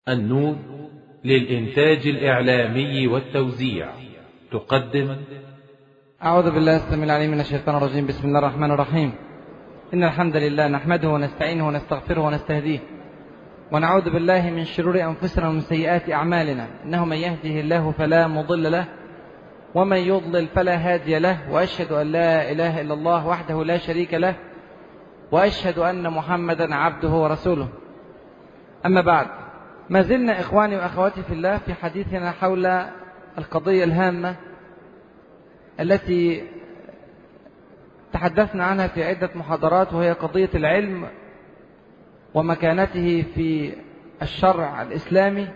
النون للإنتاج الإعلامي والتوزيع تقدم أعوذ بالله السميع العليم من الشيطان الرجيم بسم الله الرحمن الرحيم إن الحمد لله نحمده ونستعينه ونستغفره ونستهديه ونعوذ بالله من شرور أنفسنا ومن سيئات أعمالنا إنه من يهده الله فلا مضل له ومن يضلل فلا هادي له وأشهد أن لا إله إلا الله وحده لا شريك له وأشهد أن محمدا عبده ورسوله أما بعد ما زلنا إخواني وأخواتي في الله في حديثنا حول القضية الهامة التي تحدثنا عنها في عدة محاضرات وهي قضية العلم ومكانته في الشرع الإسلامي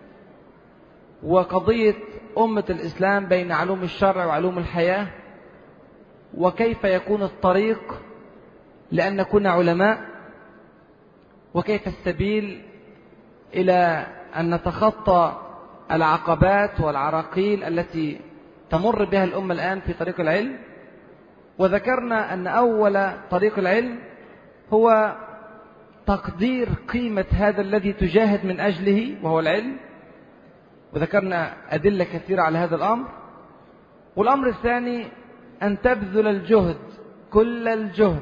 وقضية أمة الإسلام بين علوم الشرع وعلوم الحياة وكيف يكون الطريق لأن نكون علماء وكيف السبيل إلى أن نتخطى العقبات والعراقيل التي تمر بها الأمة الآن في طريق العلم وذكرنا أن أول طريق العلم هو تقدير قيمة هذا الذي تجاهد من أجله وهو العلم وذكرنا أدلة كثيرة على هذا الأمر والأمر الثاني أن تبذل الجهد كل الجهد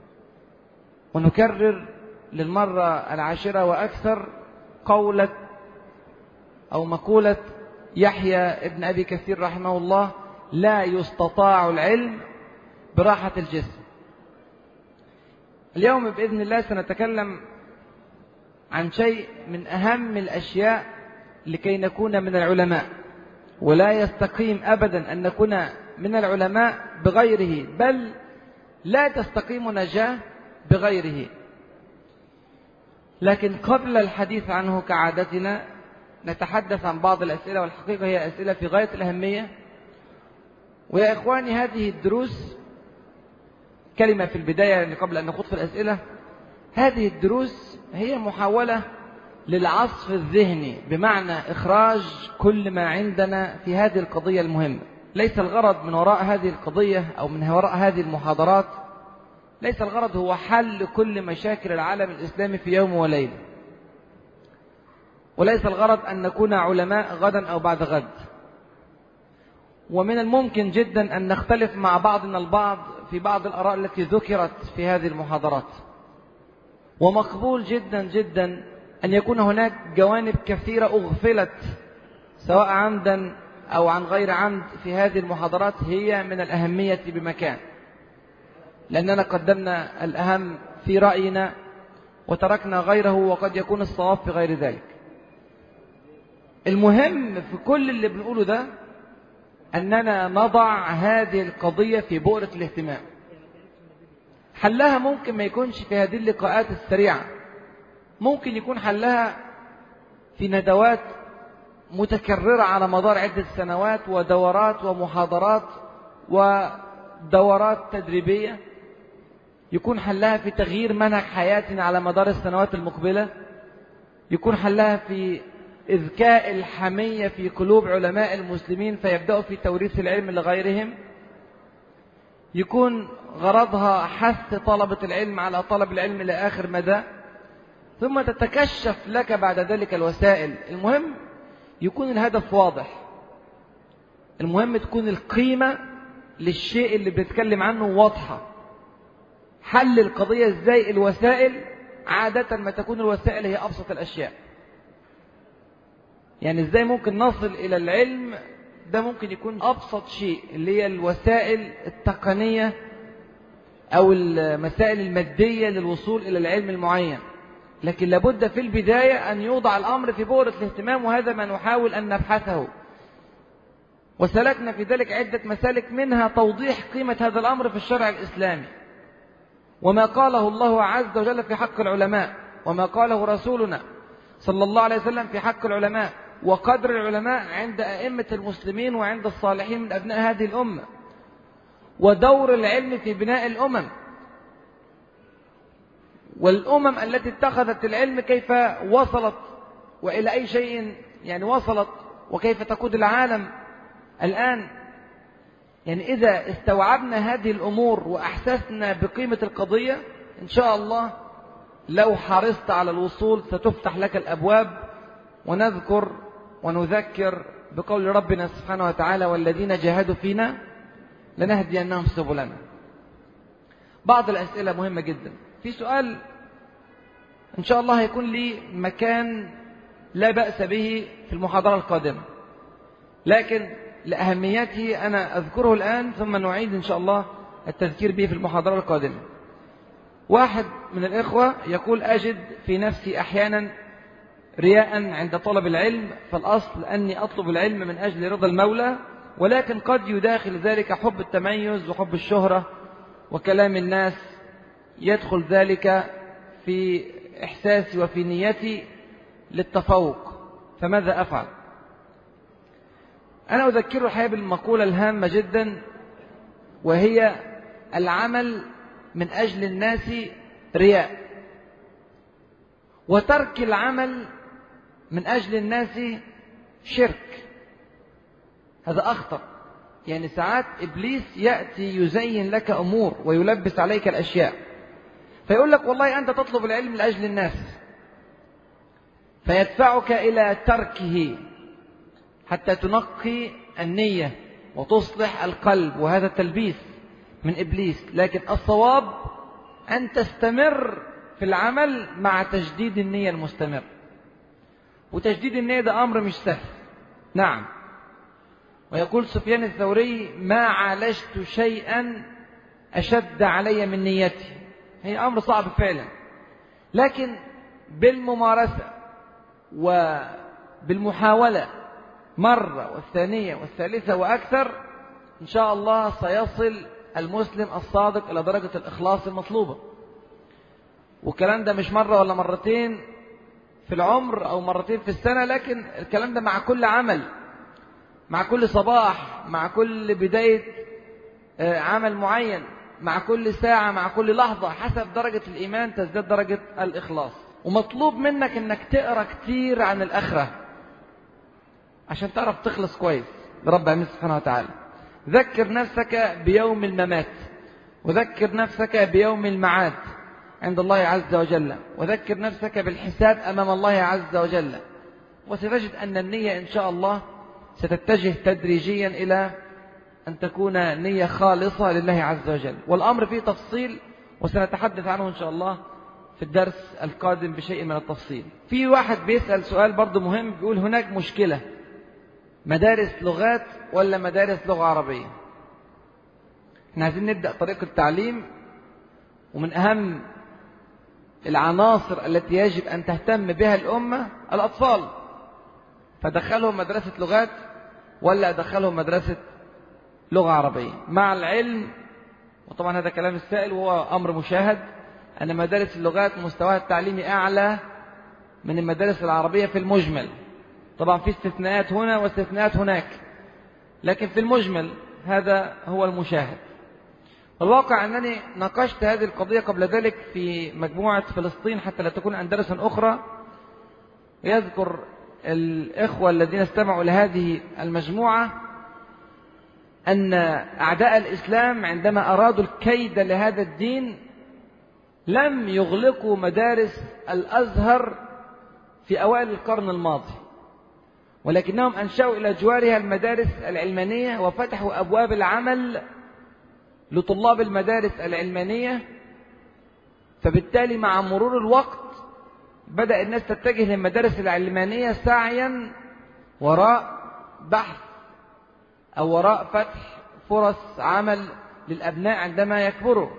ونكرر للمرة العاشرة وأكثر قولة أو مقولة يحيى ابن أبي كثير رحمه الله لا يستطاع العلم براحة الجسم اليوم بإذن الله سنتكلم عن شيء من أهم الأشياء لكي نكون من العلماء ولا يستقيم أبدا أن نكون من العلماء بغيره بل لا تستقيم نجاة بغيره لكن قبل الحديث عنه كعادتنا نتحدث عن بعض الأسئلة والحقيقة هي أسئلة في غاية الأهمية ويا إخواني هذه الدروس كلمة في البداية يعني قبل أن نخوض في الأسئلة هذه الدروس هي محاولة للعصف الذهني بمعنى إخراج كل ما عندنا في هذه القضية المهمة ليس الغرض من وراء هذه القضية أو من وراء هذه المحاضرات ليس الغرض هو حل كل مشاكل العالم الإسلامي في يوم وليلة وليس الغرض أن نكون علماء غدا أو بعد غد ومن الممكن جدا أن نختلف مع بعضنا البعض في بعض الآراء التي ذكرت في هذه المحاضرات ومقبول جدا جدا أن يكون هناك جوانب كثيرة أغفلت سواء عمدا أو عن غير عمد في هذه المحاضرات هي من الأهمية بمكان لأننا قدمنا الأهم في رأينا وتركنا غيره وقد يكون الصواب في غير ذلك المهم في كل اللي بنقوله ده أننا نضع هذه القضية في بؤرة الاهتمام حلها ممكن ما يكونش في هذه اللقاءات السريعة ممكن يكون حلها في ندوات متكررة على مدار عدة سنوات ودورات ومحاضرات ودورات تدريبية يكون حلها في تغيير منهج حياتنا على مدار السنوات المقبلة يكون حلها في إذكاء الحمية في قلوب علماء المسلمين فيبدأوا في توريث العلم لغيرهم يكون غرضها حث طلبة العلم على طلب العلم إلى آخر مدى ثم تتكشف لك بعد ذلك الوسائل المهم يكون الهدف واضح المهم تكون القيمة للشيء اللي بنتكلم عنه واضحة حل القضية ازاي الوسائل عادة ما تكون الوسائل هي أبسط الأشياء يعني ازاي ممكن نصل إلى العلم ده ممكن يكون أبسط شيء اللي هي الوسائل التقنية أو المسائل المادية للوصول إلى العلم المعين لكن لابد في البداية أن يوضع الأمر في بؤرة الاهتمام وهذا ما نحاول أن نبحثه وسلكنا في ذلك عدة مسالك منها توضيح قيمة هذا الأمر في الشرع الإسلامي وما قاله الله عز وجل في حق العلماء وما قاله رسولنا صلى الله عليه وسلم في حق العلماء وقدر العلماء عند أئمة المسلمين وعند الصالحين من أبناء هذه الأمة ودور العلم في بناء الأمم والأمم التي اتخذت العلم كيف وصلت وإلى أي شيء يعني وصلت وكيف تقود العالم الآن يعني إذا استوعبنا هذه الأمور وأحسسنا بقيمة القضية إن شاء الله لو حرصت على الوصول ستفتح لك الأبواب ونذكر ونذكر بقول ربنا سبحانه وتعالى والذين جاهدوا فينا لنهدينهم سبلنا بعض الأسئلة مهمة جدا في سؤال إن شاء الله هيكون لي مكان لا بأس به في المحاضرة القادمة لكن لأهميته أنا أذكره الآن ثم نعيد إن شاء الله التذكير به في المحاضرة القادمة واحد من الإخوة يقول أجد في نفسي أحيانا رياء عند طلب العلم فالأصل أني أطلب العلم من أجل رضا المولى ولكن قد يداخل ذلك حب التميز وحب الشهرة وكلام الناس يدخل ذلك في إحساسي وفي نيتي للتفوق فماذا أفعل أنا أذكر الحقيقة بالمقولة الهامة جدا وهي العمل من أجل الناس رياء وترك العمل من أجل الناس شرك هذا أخطر يعني ساعات إبليس يأتي يزين لك أمور ويلبس عليك الأشياء فيقول لك والله أنت تطلب العلم لأجل الناس فيدفعك إلى تركه حتى تنقي النية وتصلح القلب وهذا تلبيس من إبليس لكن الصواب أن تستمر في العمل مع تجديد النية المستمر وتجديد النية ده أمر مش سهل نعم ويقول سفيان الثوري ما عالجت شيئا أشد علي من نيتي هي أمر صعب فعلا لكن بالممارسة وبالمحاولة مرة والثانية والثالثة وأكثر إن شاء الله سيصل المسلم الصادق إلى درجة الإخلاص المطلوبة والكلام ده مش مرة ولا مرتين في العمر أو مرتين في السنة لكن الكلام ده مع كل عمل مع كل صباح مع كل بداية عمل معين مع كل ساعة مع كل لحظة حسب درجة الإيمان تزداد درجة الإخلاص ومطلوب منك انك تقرا كتير عن الاخره عشان تعرف تخلص كويس لرب العالمين سبحانه وتعالى ذكر نفسك بيوم الممات وذكر نفسك بيوم المعاد عند الله عز وجل وذكر نفسك بالحساب امام الله عز وجل وستجد ان النيه ان شاء الله ستتجه تدريجيا الى ان تكون نيه خالصه لله عز وجل والامر فيه تفصيل وسنتحدث عنه ان شاء الله في الدرس القادم بشيء من التفصيل في واحد بيسأل سؤال برضه مهم بيقول هناك مشكلة مدارس لغات ولا مدارس لغة عربية احنا عايزين نبدأ طريق التعليم ومن أهم العناصر التي يجب أن تهتم بها الأمة الأطفال فدخلهم مدرسة لغات ولا أدخلهم مدرسة لغة عربية مع العلم وطبعا هذا كلام السائل وهو أمر مشاهد أن مدارس اللغات مستواها التعليمي أعلى من المدارس العربية في المجمل طبعا في استثناءات هنا واستثناءات هناك لكن في المجمل هذا هو المشاهد الواقع أنني ناقشت هذه القضية قبل ذلك في مجموعة فلسطين حتى لا تكون أندلسا أخرى يذكر الإخوة الذين استمعوا لهذه المجموعة أن أعداء الإسلام عندما أرادوا الكيد لهذا الدين لم يغلقوا مدارس الأزهر في أوائل القرن الماضي ولكنهم أنشأوا إلى جوارها المدارس العلمانية وفتحوا أبواب العمل لطلاب المدارس العلمانية فبالتالي مع مرور الوقت بدأ الناس تتجه للمدارس العلمانية سعيا وراء بحث أو وراء فتح فرص عمل للأبناء عندما يكبروا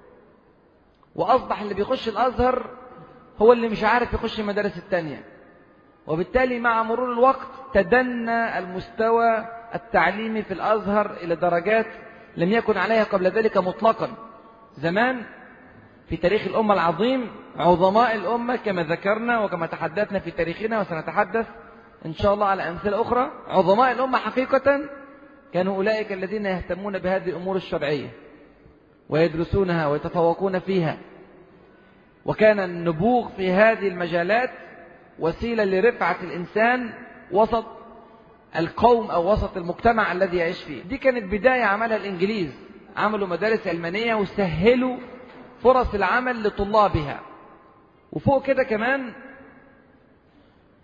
وأصبح اللي بيخش الأزهر هو اللي مش عارف يخش المدارس التانية وبالتالي مع مرور الوقت تدنى المستوى التعليمي في الأزهر إلى درجات لم يكن عليها قبل ذلك مطلقا زمان في تاريخ الأمة العظيم عظماء الأمة كما ذكرنا وكما تحدثنا في تاريخنا وسنتحدث إن شاء الله على أمثلة أخرى عظماء الأمة حقيقة كانوا أولئك الذين يهتمون بهذه الأمور الشرعية ويدرسونها ويتفوقون فيها وكان النبوغ في هذه المجالات وسيلة لرفعة الإنسان وسط القوم أو وسط المجتمع الذي يعيش فيه دي كانت بداية عملها الإنجليز عملوا مدارس علمانية وسهلوا فرص العمل لطلابها وفوق كده كمان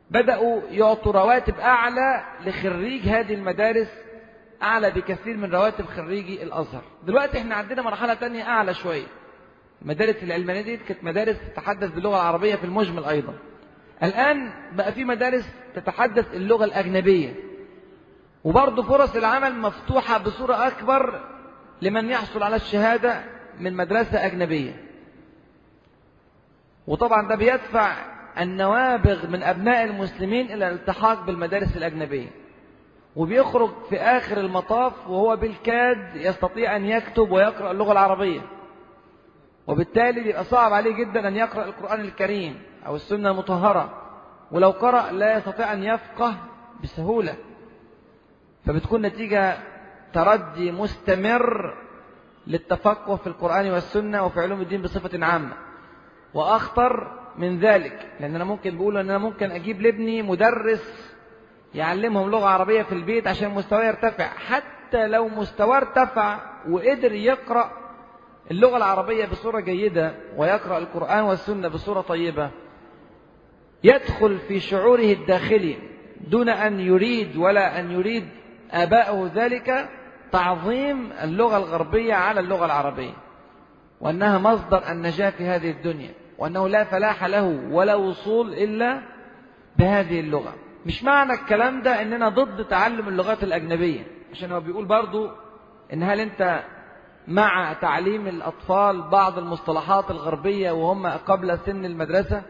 بدأوا يعطوا رواتب أعلى لخريج هذه المدارس أعلى بكثير من رواتب خريجي الأزهر دلوقتي احنا عندنا مرحلة تانية أعلى شوية المدارس العلمانية دي كانت مدارس تتحدث باللغة العربية في المجمل أيضا الآن بقى في مدارس تتحدث اللغة الأجنبية وبرضه فرص العمل مفتوحة بصورة أكبر لمن يحصل على الشهادة من مدرسة أجنبية وطبعا ده بيدفع النوابغ من أبناء المسلمين إلى الالتحاق بالمدارس الأجنبية وبيخرج في آخر المطاف وهو بالكاد يستطيع أن يكتب ويقرأ اللغة العربية وبالتالي بيبقى صعب عليه جدا أن يقرأ القرآن الكريم أو السنة المطهرة ولو قرأ لا يستطيع أن يفقه بسهولة فبتكون نتيجة تردي مستمر للتفقه في القرآن والسنة وفي علوم الدين بصفة عامة وأخطر من ذلك لأن أنا ممكن بقول أن أنا ممكن أجيب لابني مدرس يعلمهم لغة عربية في البيت عشان مستواه يرتفع حتى لو مستواه ارتفع وقدر يقرأ اللغة العربية بصورة جيدة ويقرأ القرآن والسنة بصورة طيبة يدخل في شعوره الداخلي دون أن يريد ولا أن يريد آباؤه ذلك تعظيم اللغة الغربية على اللغة العربية وأنها مصدر النجاة في هذه الدنيا وأنه لا فلاح له ولا وصول إلا بهذه اللغة مش معنى الكلام ده أننا ضد تعلم اللغات الأجنبية عشان هو بيقول برضو إن هل أنت مع تعليم الأطفال بعض المصطلحات الغربية وهم قبل سن المدرسة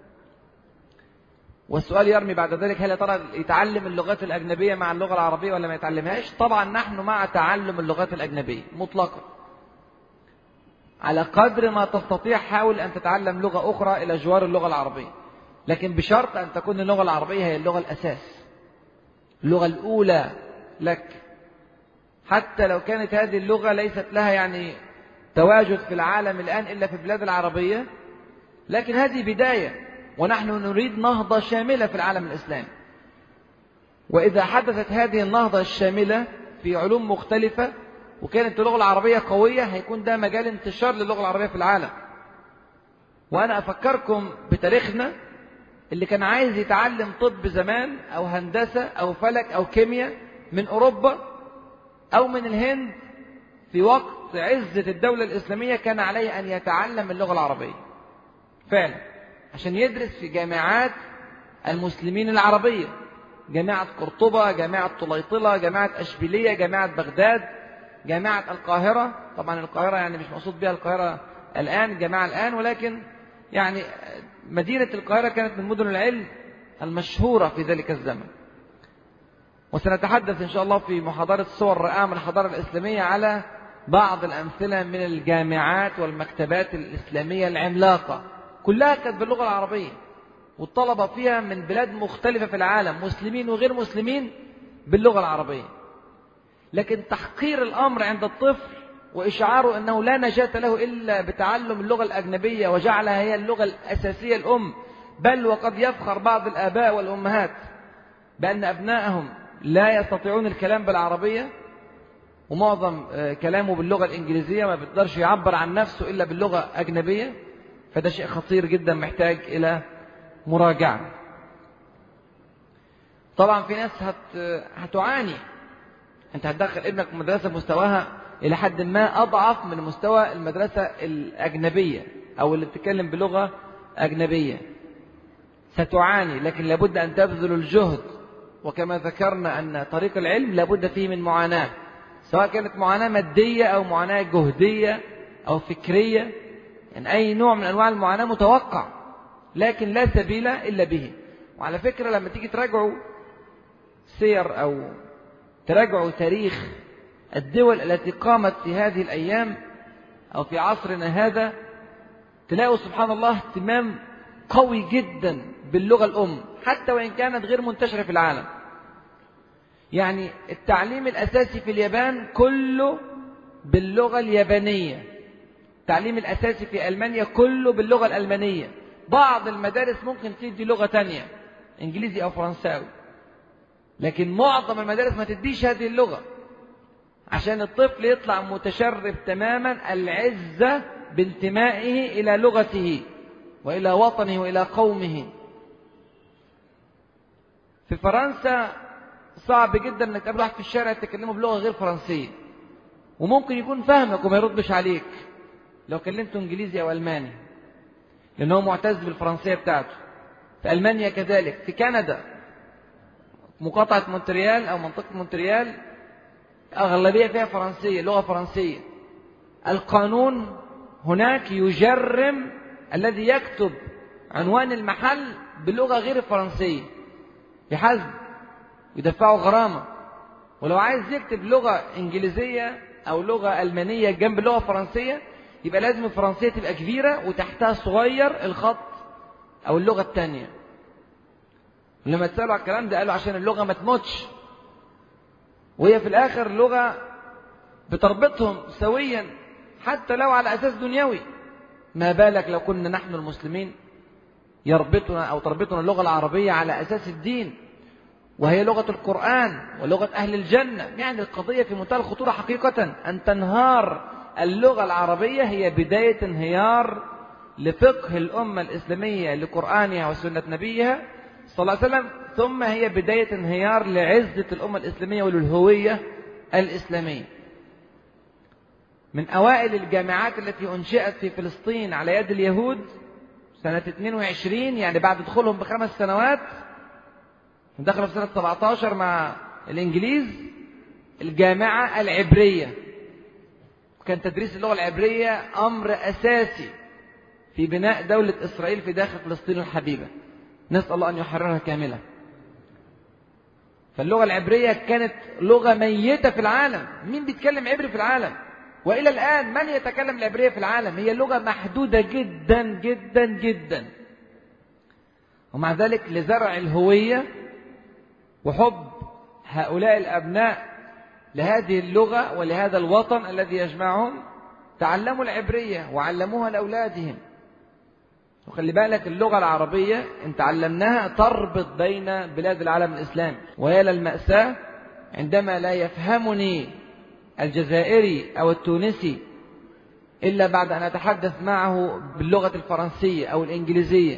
والسؤال يرمي بعد ذلك هل يا ترى يتعلم اللغات الأجنبية مع اللغة العربية ولا ما يتعلمهاش طبعا نحن مع تعلم اللغات الأجنبية مطلقا على قدر ما تستطيع حاول أن تتعلم لغة أخرى إلى جوار اللغة العربية لكن بشرط أن تكون اللغة العربية هي اللغة الأساس اللغة الأولى لك حتى لو كانت هذه اللغة ليست لها يعني تواجد في العالم الآن إلا في البلاد العربية لكن هذه بداية ونحن نريد نهضة شاملة في العالم الإسلامي وإذا حدثت هذه النهضة الشاملة في علوم مختلفة وكانت اللغة العربية قوية هيكون ده مجال انتشار للغة العربية في العالم وأنا أفكركم بتاريخنا اللي كان عايز يتعلم طب زمان أو هندسة أو فلك أو كيمياء من أوروبا أو من الهند في وقت عزة الدولة الإسلامية كان عليه أن يتعلم اللغة العربية فعلا عشان يدرس في جامعات المسلمين العربية جامعة قرطبة جامعة طليطلة جامعة أشبيلية جامعة بغداد جامعة القاهرة طبعا القاهرة يعني مش مقصود بها القاهرة الآن جامعة الآن ولكن يعني مدينة القاهرة كانت من مدن العلم المشهورة في ذلك الزمن وسنتحدث إن شاء الله في محاضرة صور رائعة من الحضارة الإسلامية على بعض الأمثلة من الجامعات والمكتبات الإسلامية العملاقة كلها كانت باللغة العربية والطلبة فيها من بلاد مختلفة في العالم مسلمين وغير مسلمين باللغة العربية لكن تحقير الأمر عند الطفل وإشعاره أنه لا نجاة له إلا بتعلم اللغة الأجنبية وجعلها هي اللغة الأساسية الأم بل وقد يفخر بعض الآباء والأمهات بأن أبنائهم لا يستطيعون الكلام بالعربية ومعظم كلامه باللغة الإنجليزية ما بيقدرش يعبر عن نفسه إلا باللغة أجنبية فده شيء خطير جدا محتاج إلى مراجعة طبعا في ناس هت... هتعاني انت هتدخل ابنك مدرسة مستواها إلى حد ما أضعف من مستوى المدرسة الأجنبية أو اللي بتتكلم بلغة أجنبية ستعاني لكن لابد أن تبذل الجهد وكما ذكرنا أن طريق العلم لابد فيه من معاناة سواء كانت معاناة مادية أو معاناة جهدية أو فكرية يعني أي نوع من أنواع المعاناة متوقع لكن لا سبيل إلا به وعلى فكرة لما تيجي تراجعوا سير أو تراجعوا تاريخ الدول التي قامت في هذه الأيام أو في عصرنا هذا تلاقوا سبحان الله اهتمام قوي جدا باللغة الأم حتى وإن كانت غير منتشرة في العالم يعني التعليم الأساسي في اليابان كله باللغة اليابانية التعليم الأساسي في ألمانيا كله باللغة الألمانية بعض المدارس ممكن تدي لغة تانية إنجليزي أو فرنساوي لكن معظم المدارس ما تديش هذه اللغة عشان الطفل يطلع متشرب تماما العزة بانتمائه إلى لغته وإلى وطنه وإلى قومه في فرنسا صعب جدا انك تقابل واحد في الشارع تكلمه بلغه غير فرنسيه وممكن يكون فاهمك وما يردش عليك لو كلمته انجليزي او الماني لان هو معتز بالفرنسيه بتاعته في المانيا كذلك في كندا مقاطعه مونتريال او منطقه مونتريال اغلبيه فيها فرنسيه لغه فرنسيه القانون هناك يجرم الذي يكتب عنوان المحل بلغه غير الفرنسيه يحاسب يدفعه غرامه ولو عايز يكتب لغه انجليزيه او لغه المانيه جنب اللغه الفرنسيه يبقى لازم الفرنسيه تبقى كبيره وتحتها صغير الخط او اللغه الثانيه لما تسالوا على الكلام ده قالوا عشان اللغه ما تموتش وهي في الاخر لغه بتربطهم سويا حتى لو على اساس دنيوي ما بالك لو كنا نحن المسلمين يربطنا او تربطنا اللغه العربيه على اساس الدين وهي لغه القران ولغه اهل الجنه يعني القضيه في منتهى الخطوره حقيقه ان تنهار اللغه العربيه هي بدايه انهيار لفقه الامه الاسلاميه لقرانها وسنه نبيها صلى الله عليه وسلم ثم هي بدايه انهيار لعزه الامه الاسلاميه وللهويه الاسلاميه من أوائل الجامعات التي أنشئت في فلسطين على يد اليهود سنة 22 يعني بعد دخولهم بخمس سنوات دخلوا في سنة 17 مع الإنجليز الجامعة العبرية وكان تدريس اللغة العبرية أمر أساسي في بناء دولة إسرائيل في داخل فلسطين الحبيبة نسأل الله أن يحررها كاملة فاللغة العبرية كانت لغة ميتة في العالم مين بيتكلم عبري في العالم وإلى الآن من يتكلم العبرية في العالم هي لغة محدودة جدا جدا جدا ومع ذلك لزرع الهوية وحب هؤلاء الأبناء لهذه اللغة ولهذا الوطن الذي يجمعهم تعلموا العبرية وعلموها لأولادهم وخلي بالك اللغة العربية إن تعلمناها تربط بين بلاد العالم الإسلامي ويا للمأساة عندما لا يفهمني الجزائري أو التونسي إلا بعد أن أتحدث معه باللغة الفرنسية أو الإنجليزية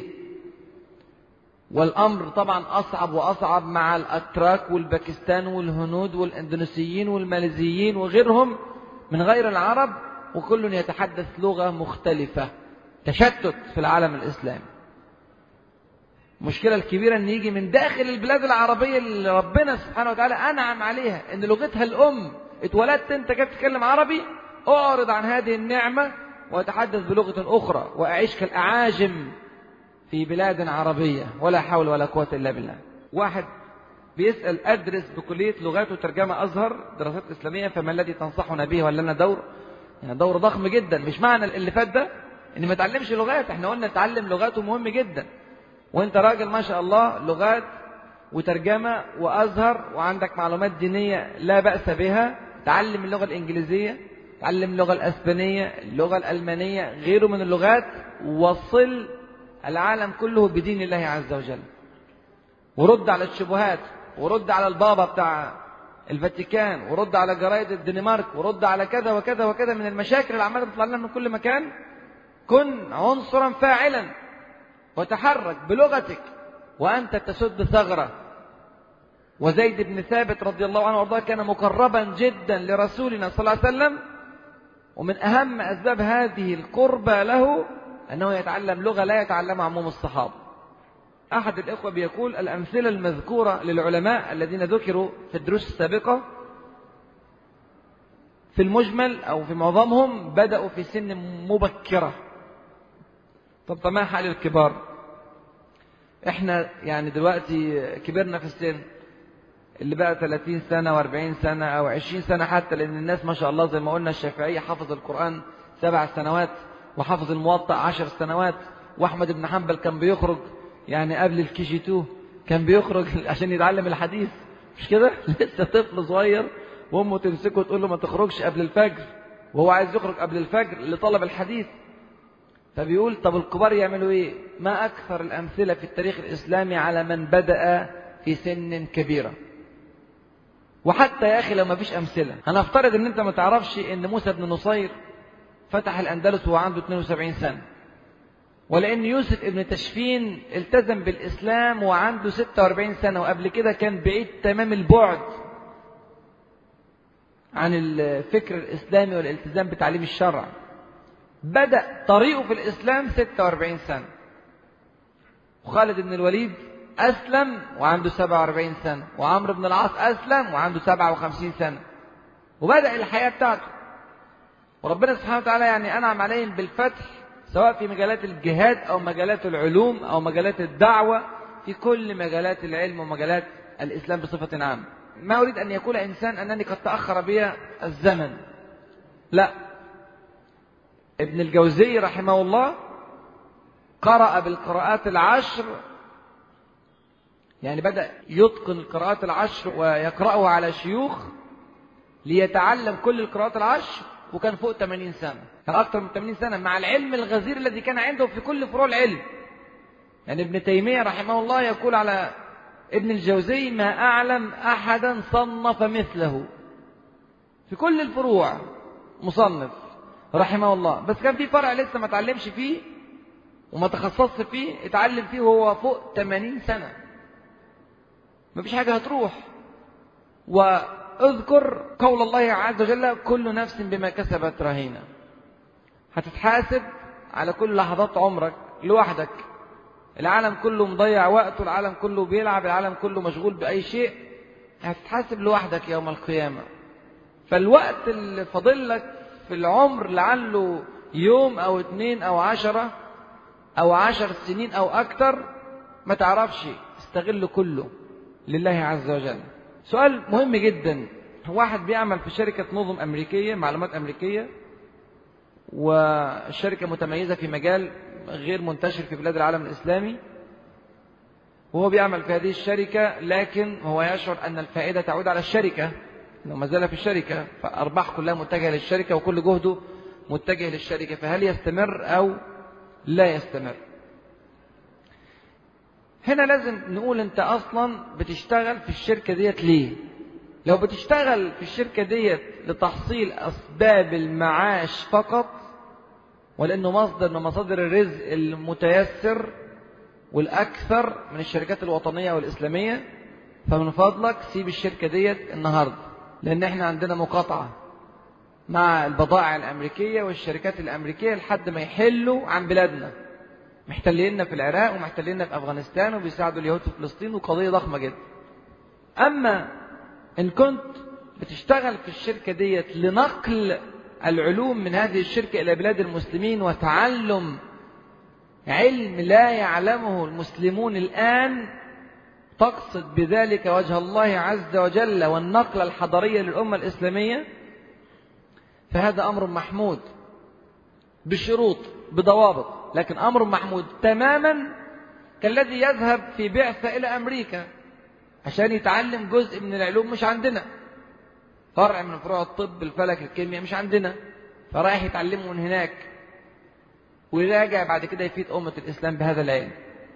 والأمر طبعا أصعب وأصعب مع الأتراك والباكستان والهنود والإندونيسيين والماليزيين وغيرهم من غير العرب وكل يتحدث لغة مختلفة تشتت في العالم الإسلامي المشكلة الكبيرة أن يجي من داخل البلاد العربية اللي ربنا سبحانه وتعالى أنعم عليها أن لغتها الأم اتولدت أنت كيف تتكلم عربي أعرض عن هذه النعمة وأتحدث بلغة أخرى وأعيش كالأعاجم في بلاد عربية ولا حول ولا قوة إلا بالله واحد بيسأل أدرس بكلية لغات وترجمة أزهر دراسات إسلامية فما الذي تنصحنا به ولا لنا دور يعني دور ضخم جدا مش معنى اللي فات ده ان ما تعلمش لغات احنا قلنا تعلم لغات مهم جدا وانت راجل ما شاء الله لغات وترجمة وأزهر وعندك معلومات دينية لا بأس بها تعلم اللغة الإنجليزية تعلم اللغة الأسبانية اللغة الألمانية غيره من اللغات وصل العالم كله بدين الله عز وجل ورد على الشبهات ورد على البابا بتاع الفاتيكان ورد على جرايد الدنمارك ورد على كذا وكذا وكذا من المشاكل اللي عماله تطلع لنا من كل مكان كن عنصرا فاعلا وتحرك بلغتك وانت تسد ثغره وزيد بن ثابت رضي الله عنه وارضاه كان مقربا جدا لرسولنا صلى الله عليه وسلم ومن اهم اسباب هذه القربة له انه يتعلم لغه لا يتعلمها عموم الصحابه احد الاخوه بيقول الامثله المذكوره للعلماء الذين ذكروا في الدروس السابقه في المجمل او في معظمهم بداوا في سن مبكره طب طب ما حال الكبار احنا يعني دلوقتي كبرنا في السن اللي بقى 30 سنة و40 سنة أو 20 سنة حتى لأن الناس ما شاء الله زي ما قلنا الشافعية حفظ القرآن سبع سنوات وحفظ الموطأ عشر سنوات وأحمد بن حنبل كان بيخرج يعني قبل الكي جي 2 كان بيخرج عشان يتعلم الحديث مش كده؟ لسه طفل صغير وأمه تمسكه وتقول له ما تخرجش قبل الفجر وهو عايز يخرج قبل الفجر لطلب الحديث فبيقول طب الكبار يعملوا ايه ما اكثر الامثله في التاريخ الاسلامي على من بدا في سن كبيره وحتى يا اخي لو ما فيش امثله هنفترض ان انت ما تعرفش ان موسى بن نصير فتح الاندلس وهو عنده 72 سنه ولأن يوسف ابن تشفين التزم بالإسلام وعنده 46 سنة وقبل كده كان بعيد تمام البعد عن الفكر الإسلامي والالتزام بتعليم الشرع بدأ طريقه في الإسلام 46 سنة وخالد بن الوليد أسلم وعنده 47 سنة وعمرو بن العاص أسلم وعنده 57 سنة وبدأ الحياة بتاعته وربنا سبحانه وتعالى يعني أنعم عليهم بالفتح سواء في مجالات الجهاد أو مجالات العلوم أو مجالات الدعوة في كل مجالات العلم ومجالات الإسلام بصفة عامة ما أريد أن يقول إنسان أنني قد تأخر بي الزمن لا ابن الجوزي رحمه الله قرأ بالقراءات العشر يعني بدأ يتقن القراءات العشر ويقرأها على شيوخ ليتعلم كل القراءات العشر وكان فوق 80 سنة كان أكثر من 80 سنة مع العلم الغزير الذي كان عنده في كل فروع العلم يعني ابن تيمية رحمه الله يقول على ابن الجوزي ما أعلم أحدا صنف مثله في كل الفروع مصنف رحمه الله بس كان في فرع لسه ما اتعلمش فيه وما تخصصش فيه اتعلم فيه وهو فوق 80 سنة مفيش حاجة هتروح واذكر قول الله عز وجل كل نفس بما كسبت رهينة هتتحاسب على كل لحظات عمرك لوحدك العالم كله مضيع وقته العالم كله بيلعب العالم كله مشغول بأي شيء هتتحاسب لوحدك يوم القيامة فالوقت اللي فاضل لك في العمر لعله يوم أو اتنين أو عشرة أو عشر سنين أو أكتر ما تعرفش استغله كله لله عز وجل سؤال مهم جدا واحد بيعمل في شركة نظم أمريكية معلومات أمريكية والشركة متميزة في مجال غير منتشر في بلاد العالم الإسلامي وهو بيعمل في هذه الشركة لكن هو يشعر أن الفائدة تعود على الشركة انه ما زال في الشركة فأرباح كلها متجهة للشركة وكل جهده متجه للشركة فهل يستمر أو لا يستمر هنا لازم نقول انت اصلا بتشتغل في الشركة ديت ليه لو بتشتغل في الشركة ديت لتحصيل اسباب المعاش فقط ولانه مصدر من مصادر الرزق المتيسر والاكثر من الشركات الوطنية والاسلامية فمن فضلك سيب الشركة ديت النهاردة لان احنا عندنا مقاطعة مع البضائع الامريكية والشركات الامريكية لحد ما يحلوا عن بلادنا محتليننا في العراق ومحتليننا في أفغانستان وبيساعدوا اليهود في فلسطين وقضية ضخمة جدا أما إن كنت بتشتغل في الشركة ديت لنقل العلوم من هذه الشركة إلى بلاد المسلمين وتعلم علم لا يعلمه المسلمون الآن تقصد بذلك وجه الله عز وجل والنقلة الحضارية للأمة الإسلامية فهذا أمر محمود بشروط بضوابط لكن أمر محمود تماما كالذي يذهب في بعثة إلى أمريكا عشان يتعلم جزء من العلوم مش عندنا فرع من فروع الطب الفلك الكيمياء مش عندنا فرايح يتعلمه من هناك ويراجع بعد كده يفيد أمة الإسلام بهذا العلم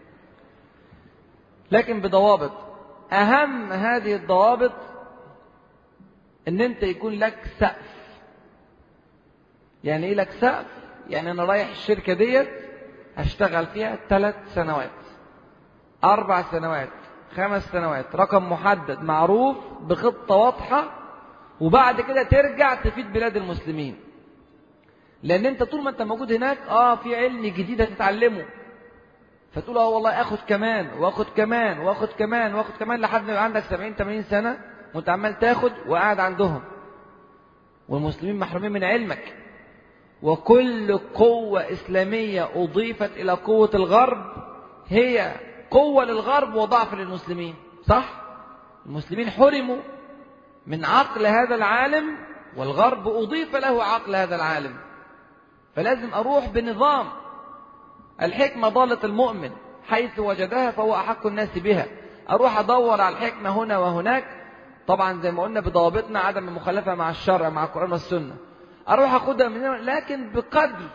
لكن بضوابط أهم هذه الضوابط إن أنت يكون لك سقف يعني إيه لك سقف؟ يعني أنا رايح الشركة ديت هشتغل فيها ثلاث سنوات أربع سنوات خمس سنوات رقم محدد معروف بخطة واضحة وبعد كده ترجع تفيد بلاد المسلمين لأن أنت طول ما أنت موجود هناك آه في علم جديد هتتعلمه فتقول اه والله اخد كمان واخد كمان واخد كمان واخد كمان لحد ما يبقى عندك 70 80 سنه وانت عمال تاخد وقاعد عندهم والمسلمين محرومين من علمك وكل قوة إسلامية أضيفت إلى قوة الغرب هي قوة للغرب وضعف للمسلمين صح؟ المسلمين حرموا من عقل هذا العالم والغرب أضيف له عقل هذا العالم فلازم أروح بنظام الحكمة ضالة المؤمن حيث وجدها فهو أحق الناس بها أروح أدور على الحكمة هنا وهناك طبعا زي ما قلنا بضوابطنا عدم المخالفة مع الشرع مع القرآن والسنة أروح أخدها من هنا لكن بقدر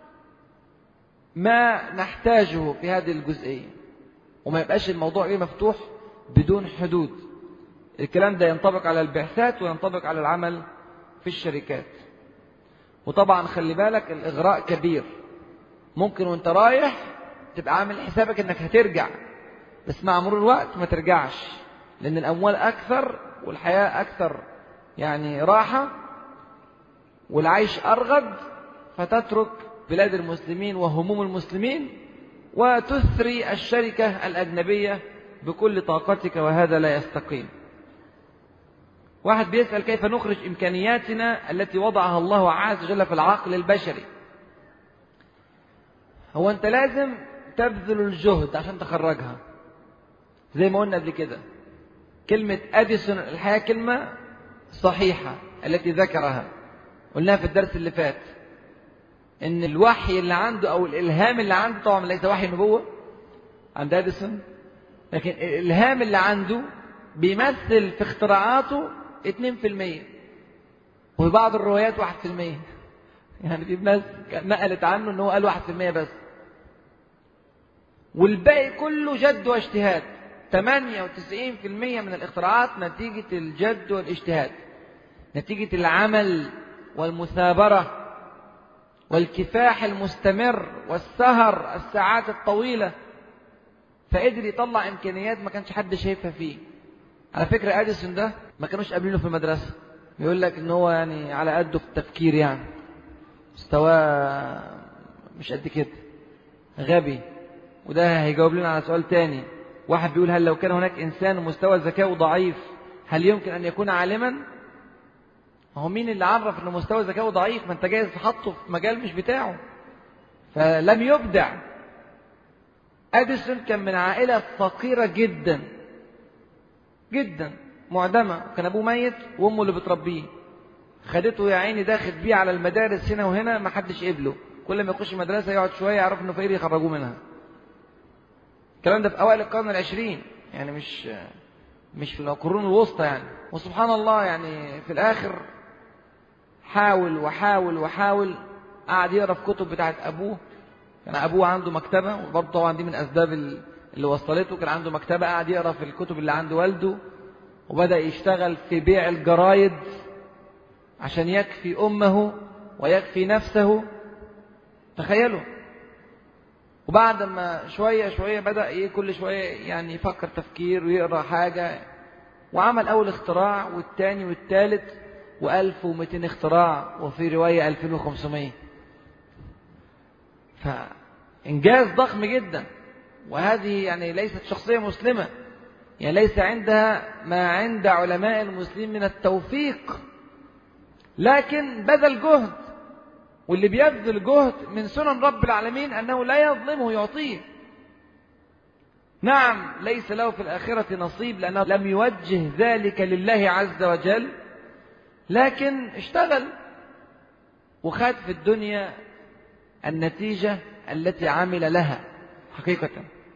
ما نحتاجه في هذه الجزئية وما يبقاش الموضوع ايه مفتوح بدون حدود الكلام ده ينطبق على البعثات وينطبق على العمل في الشركات وطبعا خلي بالك الإغراء كبير ممكن وانت رايح تبقى عامل حسابك انك هترجع بس مع مرور الوقت ما ترجعش لان الاموال اكثر والحياة اكثر يعني راحة والعيش ارغد فتترك بلاد المسلمين وهموم المسلمين وتثري الشركة الأجنبية بكل طاقتك وهذا لا يستقيم واحد بيسأل كيف نخرج إمكانياتنا التي وضعها الله عز وجل في العقل البشري هو أنت لازم تبذل الجهد عشان تخرجها زي ما قلنا قبل كده كلمة أديسون الحياة كلمة صحيحة التي ذكرها قلناها في الدرس اللي فات ان الوحي اللي عنده او الالهام اللي عنده طبعا ليس وحي نبوه عند اديسون لكن الالهام اللي عنده بيمثل في اختراعاته 2% وفي بعض الروايات 1% يعني في ناس نقلت عنه ان هو قال 1% بس والباقي كله جد واجتهاد 98% من الاختراعات نتيجة الجد والاجتهاد نتيجة العمل والمثابرة والكفاح المستمر والسهر الساعات الطويلة فقدر يطلع إمكانيات ما كانش حد شايفها فيه على فكرة أديسون ده ما كانوش قابلينه في المدرسة يقول لك إن هو يعني على قده في التفكير يعني مستواه مش قد كده غبي وده هيجاوب لنا على سؤال تاني واحد بيقول هل لو كان هناك إنسان مستوى ذكائه ضعيف هل يمكن أن يكون عالما هو مين اللي عرف ان مستوى ذكائه ضعيف ما انت جايز تحطه في مجال مش بتاعه فلم يبدع اديسون كان من عائله فقيره جدا جدا معدمه كان ابوه ميت وامه اللي بتربيه خدته يا عيني داخل بيه على المدارس هنا وهنا ما حدش قبله كل ما يخش مدرسه يقعد شويه يعرف انه فقير يخرجوه منها الكلام ده في اوائل القرن العشرين يعني مش مش في القرون الوسطى يعني وسبحان الله يعني في الاخر حاول وحاول وحاول قعد يقرا في كتب بتاعت ابوه كان ابوه عنده مكتبه وبرضه طبعا دي من اسباب اللي وصلته كان عنده مكتبه قعد يقرا في الكتب اللي عند والده وبدا يشتغل في بيع الجرايد عشان يكفي امه ويكفي نفسه تخيلوا وبعد ما شوية شوية بدأ إيه كل شوية يعني يفكر تفكير ويقرأ حاجة وعمل أول اختراع والتاني والتالت و1200 اختراع وفي رواية 2500 فإنجاز ضخم جدا وهذه يعني ليست شخصية مسلمة يعني ليس عندها ما عند علماء المسلمين من التوفيق لكن بذل جهد واللي بيبذل جهد من سنن رب العالمين أنه لا يظلمه يعطيه نعم ليس له في الآخرة نصيب لأنه لم يوجه ذلك لله عز وجل لكن اشتغل وخد في الدنيا النتيجة التي عمل لها حقيقة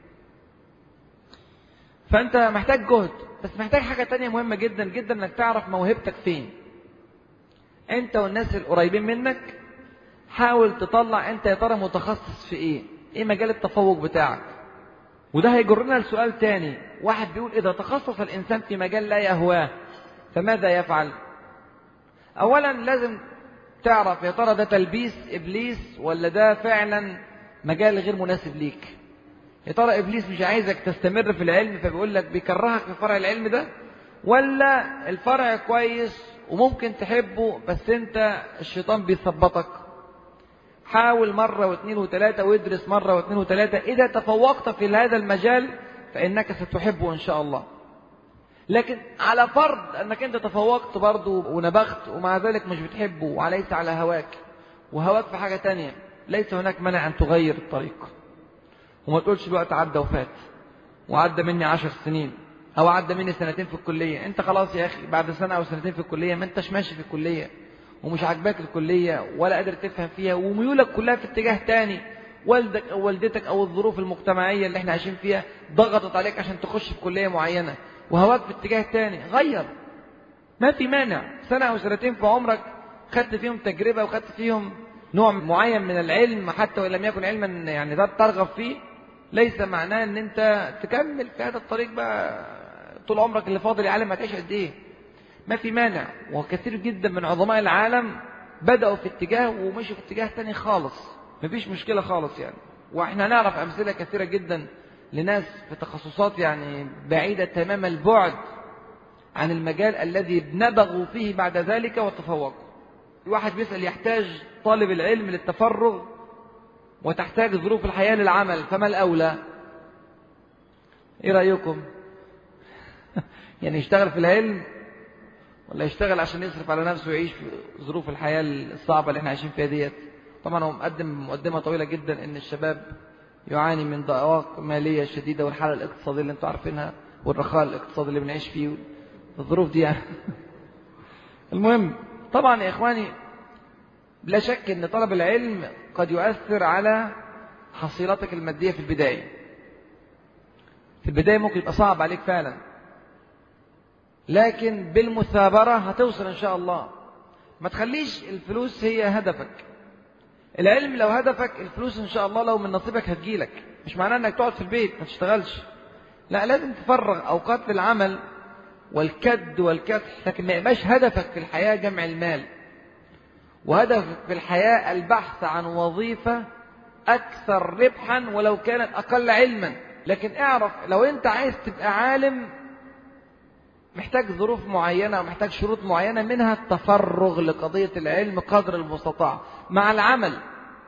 فأنت محتاج جهد بس محتاج حاجة تانية مهمة جدا جدا انك تعرف موهبتك فين انت والناس القريبين منك حاول تطلع انت يا ترى متخصص في ايه ايه مجال التفوق بتاعك وده هيجرنا لسؤال تاني واحد بيقول اذا تخصص الانسان في مجال لا يهواه فماذا يفعل اولا لازم تعرف يا ترى ده تلبيس ابليس ولا ده فعلا مجال غير مناسب ليك يا ترى ابليس مش عايزك تستمر في العلم فبيقول لك بيكرهك في فرع العلم ده ولا الفرع كويس وممكن تحبه بس انت الشيطان بيثبطك حاول مرة واثنين وثلاثة وادرس مرة واثنين وثلاثة إذا تفوقت في هذا المجال فإنك ستحبه إن شاء الله لكن على فرض أنك أنت تفوقت برضه ونبخت ومع ذلك مش بتحبه وليس على هواك وهواك في حاجة تانية ليس هناك مانع أن تغير الطريق وما تقولش الوقت عدى وفات وعدى مني عشر سنين أو عدى مني سنتين في الكلية أنت خلاص يا أخي بعد سنة أو سنتين في الكلية ما أنتش ماشي في الكلية ومش عاجباك الكلية ولا قادر تفهم فيها وميولك كلها في اتجاه تاني والدك أو والدتك أو الظروف المجتمعية اللي احنا عايشين فيها ضغطت عليك عشان تخش في كلية معينة وهواك في اتجاه تاني غير ما في مانع سنة أو سنتين في عمرك خدت فيهم تجربة وخدت فيهم نوع معين من العلم حتى وإن لم يكن علما يعني ده ترغب فيه ليس معناه ان انت تكمل في هذا الطريق بقى طول عمرك اللي فاضل يا عالم هتعيش قد ايه ما في مانع وكثير جدا من عظماء العالم بدأوا في اتجاه ومشوا في اتجاه تاني خالص مفيش مشكلة خالص يعني واحنا نعرف امثله كثيره جدا لناس في تخصصات يعني بعيده تمام البعد عن المجال الذي نبغوا فيه بعد ذلك وتفوقوا واحد بيسال يحتاج طالب العلم للتفرغ وتحتاج ظروف الحياه للعمل فما الاولى ايه رايكم يعني يشتغل في العلم ولا يشتغل عشان يصرف على نفسه ويعيش في ظروف الحياة الصعبة اللي احنا عايشين فيها ديت طبعا هو مقدم مقدمة طويلة جدا ان الشباب يعاني من ضائقات مالية شديدة والحالة الاقتصادية اللي انتم عارفينها والرخاء الاقتصادي اللي بنعيش فيه الظروف دي يعني المهم طبعا يا اخواني لا شك ان طلب العلم قد يؤثر على حصيلتك المادية في البداية في البداية ممكن يبقى صعب عليك فعلا لكن بالمثابرة هتوصل إن شاء الله ما تخليش الفلوس هي هدفك العلم لو هدفك الفلوس إن شاء الله لو من نصيبك هتجيلك مش معناه إنك تقعد في البيت ما تشتغلش لا لازم تفرغ أوقات للعمل والكد والكفح لكن ما يبقاش هدفك في الحياة جمع المال وهدفك في الحياة البحث عن وظيفة أكثر ربحا ولو كانت أقل علما لكن اعرف لو أنت عايز تبقى عالم محتاج ظروف معينة ومحتاج شروط معينة منها التفرغ لقضية العلم قدر المستطاع مع العمل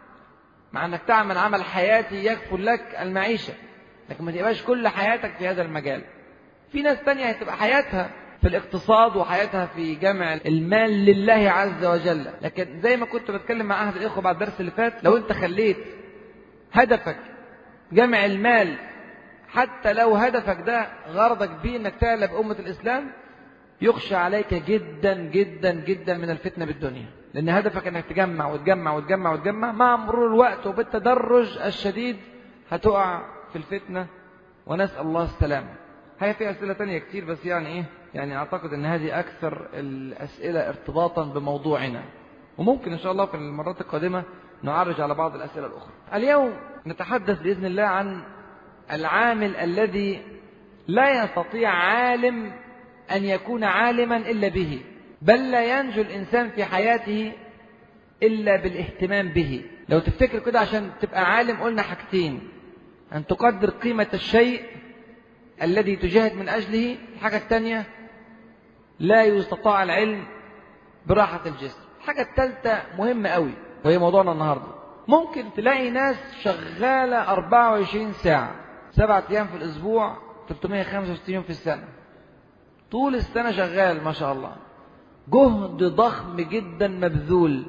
مع أنك تعمل عمل حياتي يكفل لك المعيشة لكن ما تبقاش كل حياتك في هذا المجال في ناس تانية هتبقى حياتها في الاقتصاد وحياتها في جمع المال لله عز وجل لكن زي ما كنت بتكلم مع أحد الإخوة بعد الدرس اللي فات لو أنت خليت هدفك جمع المال حتى لو هدفك ده غرضك بيه انك تعلى بأمة الإسلام يخشى عليك جدا جدا جدا من الفتنة بالدنيا لأن هدفك انك تجمع وتجمع وتجمع وتجمع مع مرور الوقت وبالتدرج الشديد هتقع في الفتنة ونسأل الله السلامة هي في أسئلة تانية كتير بس يعني إيه يعني أعتقد أن هذه أكثر الأسئلة ارتباطا بموضوعنا وممكن إن شاء الله في المرات القادمة نعرج على بعض الأسئلة الأخرى اليوم نتحدث بإذن الله عن العامل الذي لا يستطيع عالم أن يكون عالما إلا به بل لا ينجو الإنسان في حياته إلا بالاهتمام به لو تفتكر كده عشان تبقى عالم قلنا حاجتين أن تقدر قيمة الشيء الذي تجاهد من أجله الحاجة الثانية لا يستطاع العلم براحة الجسم الحاجة الثالثة مهمة قوي وهي موضوعنا النهاردة ممكن تلاقي ناس شغالة 24 ساعة سبعة أيام في الأسبوع 365 يوم في السنة طول السنة شغال ما شاء الله جهد ضخم جدا مبذول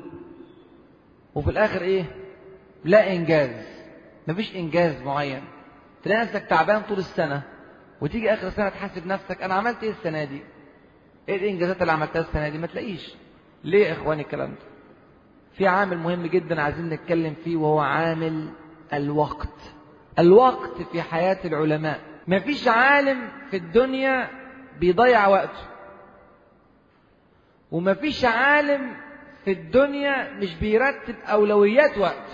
وفي الآخر إيه لا إنجاز مفيش إنجاز معين تلاقي نفسك تعبان طول السنة وتيجي آخر السنة تحاسب نفسك أنا عملت إيه السنة دي إيه الإنجازات اللي عملتها السنة دي ما تلاقيش ليه يا إخواني الكلام ده في عامل مهم جدا عايزين نتكلم فيه وهو عامل الوقت الوقت في حياة العلماء ما فيش عالم في الدنيا بيضيع وقته وما فيش عالم في الدنيا مش بيرتب أولويات وقته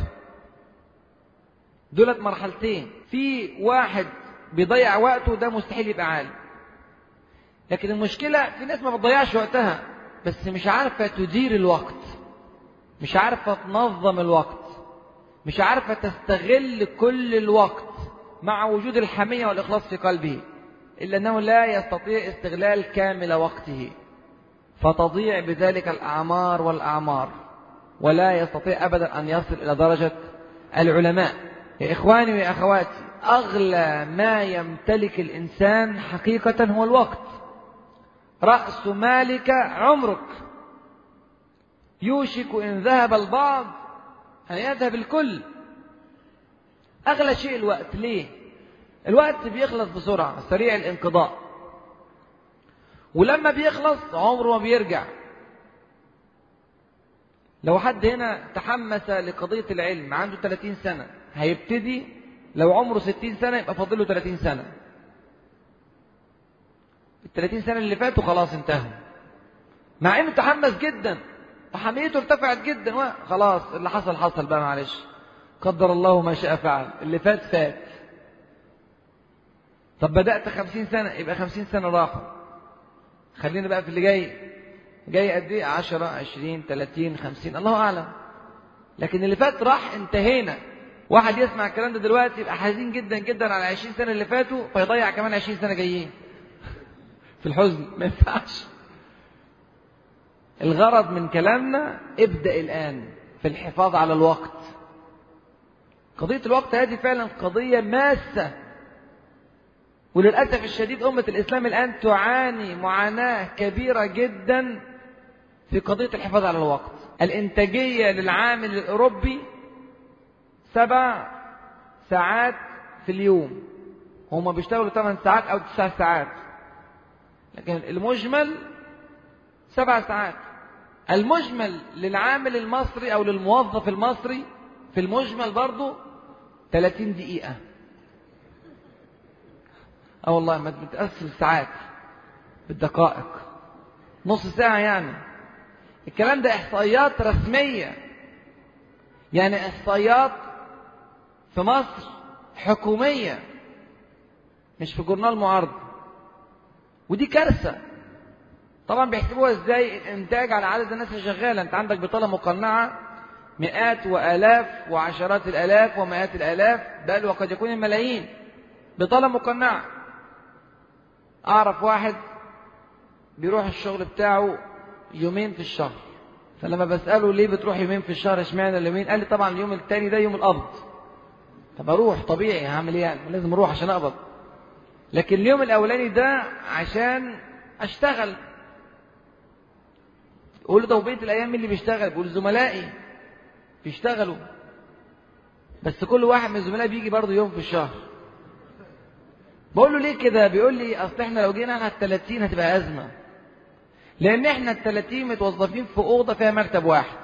دولت مرحلتين في واحد بيضيع وقته ده مستحيل يبقى عالم لكن المشكلة في ناس ما بتضيعش وقتها بس مش عارفة تدير الوقت مش عارفة تنظم الوقت مش عارفة تستغل كل الوقت مع وجود الحمية والإخلاص في قلبه إلا أنه لا يستطيع استغلال كامل وقته فتضيع بذلك الأعمار والأعمار ولا يستطيع أبدا أن يصل إلى درجة العلماء يا إخواني ويا أخواتي أغلى ما يمتلك الإنسان حقيقة هو الوقت رأس مالك عمرك يوشك إن ذهب البعض أن يذهب الكل أغلى شيء الوقت ليه الوقت بيخلص بسرعة سريع الانقضاء ولما بيخلص عمره ما بيرجع لو حد هنا تحمس لقضية العلم عنده 30 سنة هيبتدي لو عمره 60 سنة يبقى فاضله 30 سنة ال 30 سنة اللي فاتوا خلاص انتهوا مع انه تحمس جدا وحميته ارتفعت جدا خلاص اللي حصل حصل بقى معلش قدر الله ما شاء فعل اللي فات فات طب بدأت خمسين سنة يبقى خمسين سنة راحوا خلينا بقى في اللي جاي جاي قد ايه عشرة عشرين تلاتين خمسين الله أعلم لكن اللي فات راح انتهينا واحد يسمع الكلام ده دلوقتي يبقى حزين جدا جدا على 20 سنة اللي فاتوا فيضيع كمان 20 سنة جايين في الحزن ما ينفعش الغرض من كلامنا ابدأ الآن في الحفاظ على الوقت قضية الوقت هذه فعلا قضية ماسة وللأسف الشديد أمة الإسلام الآن تعاني معاناة كبيرة جدا في قضية الحفاظ على الوقت الإنتاجية للعامل الأوروبي سبع ساعات في اليوم هما بيشتغلوا 8 ساعات أو 9 ساعات لكن المجمل سبع ساعات المجمل للعامل المصري أو للموظف المصري في المجمل برضه 30 دقيقة اه والله ما بتقسم الساعات بالدقائق نص ساعة يعني الكلام ده إحصائيات رسمية يعني إحصائيات في مصر حكومية مش في جورنال معارض ودي كارثة طبعا بيحسبوها ازاي الانتاج على عدد الناس اللي شغاله انت عندك بطاله مقنعه مئات والاف وعشرات الالاف ومئات الالاف بل وقد يكون الملايين بطاله مقنعه اعرف واحد بيروح الشغل بتاعه يومين في الشهر فلما بساله ليه بتروح يومين في الشهر اشمعنى اليومين قال لي طبعا اليوم الثاني ده يوم القبض طب اروح طبيعي هعمل ايه يعني لازم اروح عشان اقبض لكن اليوم الاولاني ده عشان اشتغل قول له ده وبقيه الايام اللي بيشتغل بيقول زملائي بيشتغلوا بس كل واحد من الزملاء بيجي برضه يوم في الشهر بقول له ليه كده بيقول لي اصل احنا لو جينا على ال 30 هتبقى ازمه لان احنا ال 30 متوظفين في اوضه فيها مكتب واحد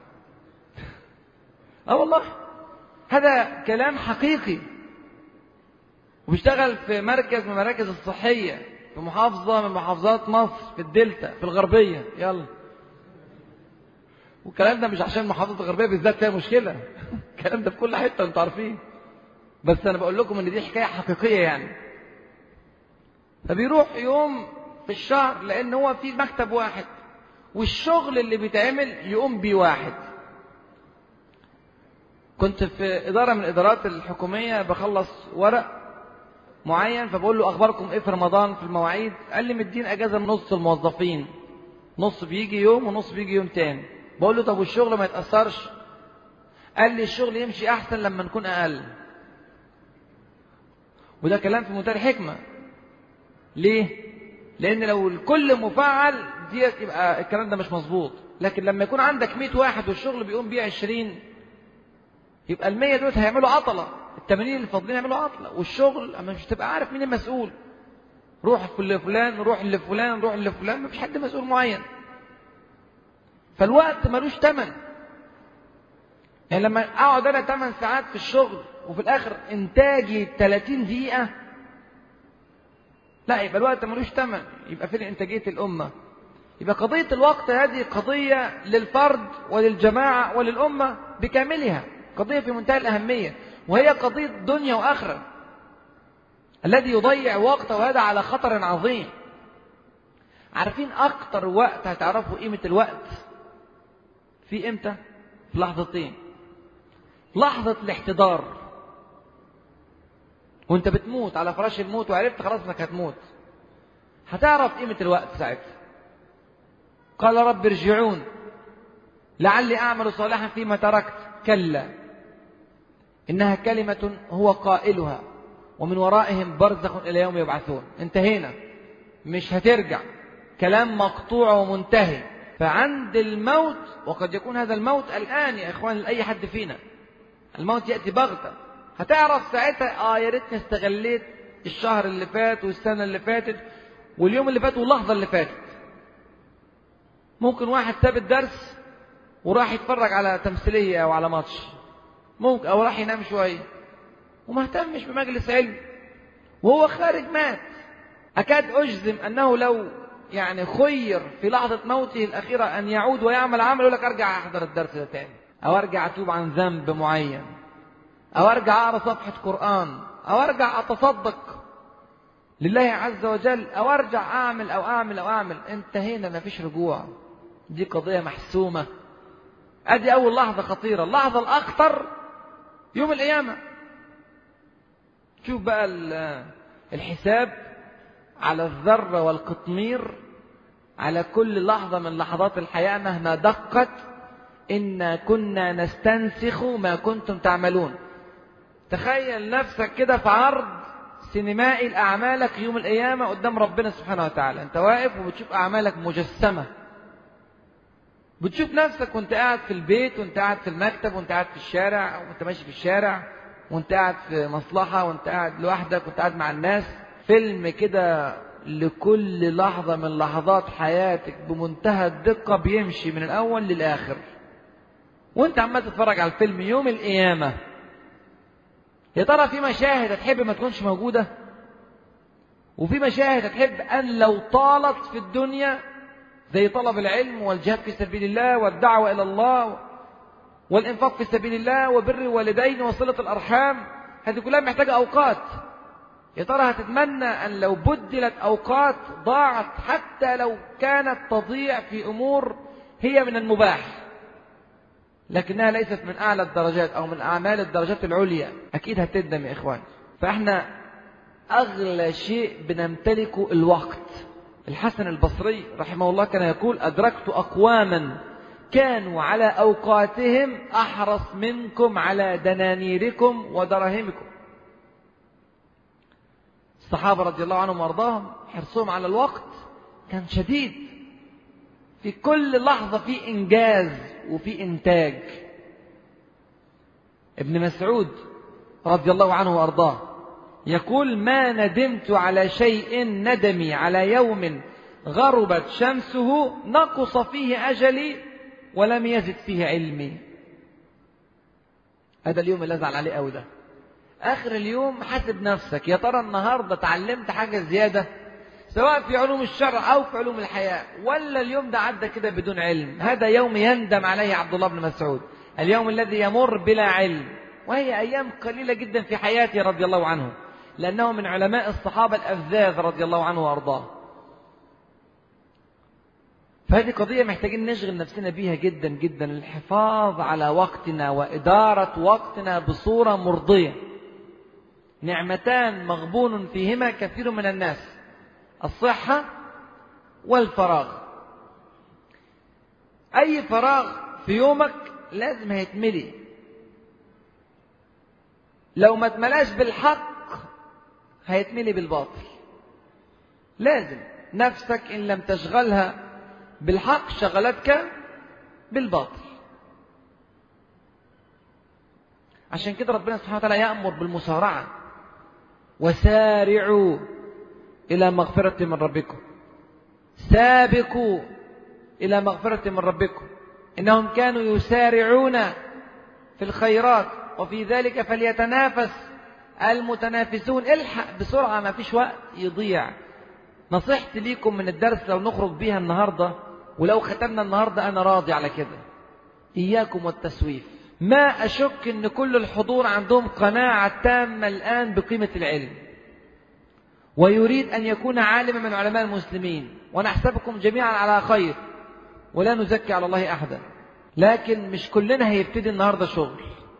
اه والله هذا كلام حقيقي وبيشتغل في مركز من المراكز الصحيه في محافظه من محافظات مصر في الدلتا في الغربيه يلا والكلام ده مش عشان محافظة الغربية بالذات فيها مشكلة الكلام ده في كل حتة انتوا عارفين بس انا بقول لكم ان دي حكاية حقيقية يعني فبيروح يوم في الشهر لان هو في مكتب واحد والشغل اللي بيتعمل يقوم بيه واحد كنت في إدارة من الإدارات الحكومية بخلص ورق معين فبقول له أخباركم إيه في رمضان في المواعيد قال لي مدين أجازة من نص الموظفين نص بيجي يوم ونص بيجي يوم تاني بقول له طب والشغل ما يتأثرش قال لي الشغل يمشي أحسن لما نكون أقل وده كلام في منتهى الحكمة ليه؟ لأن لو الكل مفعل ديت يبقى الكلام ده مش مظبوط لكن لما يكون عندك 100 واحد والشغل بيقوم بيه 20 يبقى ال 100 دول هيعملوا عطلة ال 80 اللي فاضلين يعملوا عطلة والشغل أما مش تبقى عارف مين المسؤول روح لفلان روح لفلان روح لفلان مفيش حد مسؤول معين فالوقت ملوش تمن يعني لما اقعد انا 8 ساعات في الشغل وفي الاخر انتاجي 30 دقيقه لا يبقى الوقت ملوش تمن يبقى فين انتاجيه الامه يبقى قضيه الوقت هذه قضيه للفرد وللجماعه وللامه بكاملها قضيه في منتهى الاهميه وهي قضيه دنيا واخره الذي يضيع وقته هذا على خطر عظيم عارفين اكتر وقت هتعرفوا قيمه الوقت في امتى في لحظتين لحظة الاحتضار وانت بتموت على فراش الموت وعرفت خلاص انك هتموت هتعرف قيمة الوقت ساعتها قال رب ارجعون لعلي أعمل صالحا فيما تركت كلا إنها كلمة هو قائلها ومن ورائهم برزخ إلى يوم يبعثون انتهينا مش هترجع كلام مقطوع ومنتهي فعند الموت وقد يكون هذا الموت الآن يا إخوان لأي حد فينا الموت يأتي بغتة هتعرف ساعتها آه يا ريتني استغليت الشهر اللي فات والسنة اللي فاتت واليوم اللي فات واللحظة اللي فاتت ممكن واحد ساب الدرس وراح يتفرج على تمثيلية أو على ماتش ممكن أو راح ينام شوية وما اهتمش بمجلس علم وهو خارج مات أكاد أجزم أنه لو يعني خير في لحظة موته الأخيرة أن يعود ويعمل عمل يقول لك أرجع أحضر الدرس ده تاني أو أرجع أتوب عن ذنب معين أو أرجع أقرأ صفحة قرآن أو أرجع أتصدق لله عز وجل أو أرجع أعمل أو أعمل أو أعمل انتهينا ما فيش رجوع دي قضية محسومة أدي أول لحظة خطيرة اللحظة الأخطر يوم القيامة شوف بقى الحساب على الذرة والقطمير على كل لحظة من لحظات الحياة مهما دقت إنا كنا نستنسخ ما كنتم تعملون تخيل نفسك كده في عرض سينمائي لأعمالك يوم القيامة قدام ربنا سبحانه وتعالى أنت واقف وبتشوف أعمالك مجسمة بتشوف نفسك وانت قاعد في البيت وانت قاعد في المكتب وانت قاعد في الشارع وانت ماشي في الشارع وانت قاعد في مصلحة وانت قاعد لوحدك وانت قاعد مع الناس فيلم كده لكل لحظة من لحظات حياتك بمنتهى الدقة بيمشي من الأول للآخر وانت عمال تتفرج على الفيلم يوم القيامة يا ترى في مشاهد هتحب ما تكونش موجودة وفي مشاهد هتحب أن لو طالت في الدنيا زي طلب العلم والجهاد في سبيل الله والدعوة إلى الله والإنفاق في سبيل الله وبر الوالدين وصلة الأرحام هذه كلها محتاجة أوقات يا ترى هتتمنى أن لو بدلت أوقات ضاعت حتى لو كانت تضيع في أمور هي من المباح لكنها ليست من أعلى الدرجات أو من أعمال الدرجات العليا أكيد هتندم يا إخوان فإحنا أغلى شيء بنمتلكه الوقت الحسن البصري رحمه الله كان يقول أدركت أقواما كانوا على أوقاتهم أحرص منكم على دنانيركم ودراهمكم الصحابة رضي الله عنهم وارضاهم حرصهم على الوقت كان شديد في كل لحظة في إنجاز وفي إنتاج ابن مسعود رضي الله عنه وارضاه يقول ما ندمت على شيء ندمي على يوم غربت شمسه نقص فيه اجلي ولم يزد فيه علمي هذا اليوم اللي ازعل عليه قوي ده اخر اليوم حاسب نفسك يا ترى النهارده اتعلمت حاجه زياده سواء في علوم الشرع او في علوم الحياه ولا اليوم ده عدى كده بدون علم هذا يوم يندم عليه عبد الله بن مسعود اليوم الذي يمر بلا علم وهي ايام قليله جدا في حياته رضي الله عنه لانه من علماء الصحابه الافذاذ رضي الله عنه وارضاه فهذه قضية محتاجين نشغل نفسنا بيها جدا جدا الحفاظ على وقتنا وإدارة وقتنا بصورة مرضية نعمتان مغبون فيهما كثير من الناس الصحة والفراغ أي فراغ في يومك لازم هيتملي لو ما اتملاش بالحق هيتملي بالباطل لازم نفسك إن لم تشغلها بالحق شغلتك بالباطل عشان كده ربنا سبحانه وتعالى يأمر بالمسارعة وسارعوا إلى مغفرة من ربكم سابقوا إلى مغفرة من ربكم إنهم كانوا يسارعون في الخيرات وفي ذلك فليتنافس المتنافسون الحق بسرعة ما فيش وقت يضيع نصيحتي ليكم من الدرس لو نخرج بيها النهاردة ولو ختمنا النهاردة أنا راضي على كده إياكم والتسويف ما أشك أن كل الحضور عندهم قناعة تامة الآن بقيمة العلم ويريد أن يكون عالما من علماء المسلمين ونحسبكم جميعا على خير ولا نزكي على الله أحدا لكن مش كلنا هيبتدي النهاردة شغل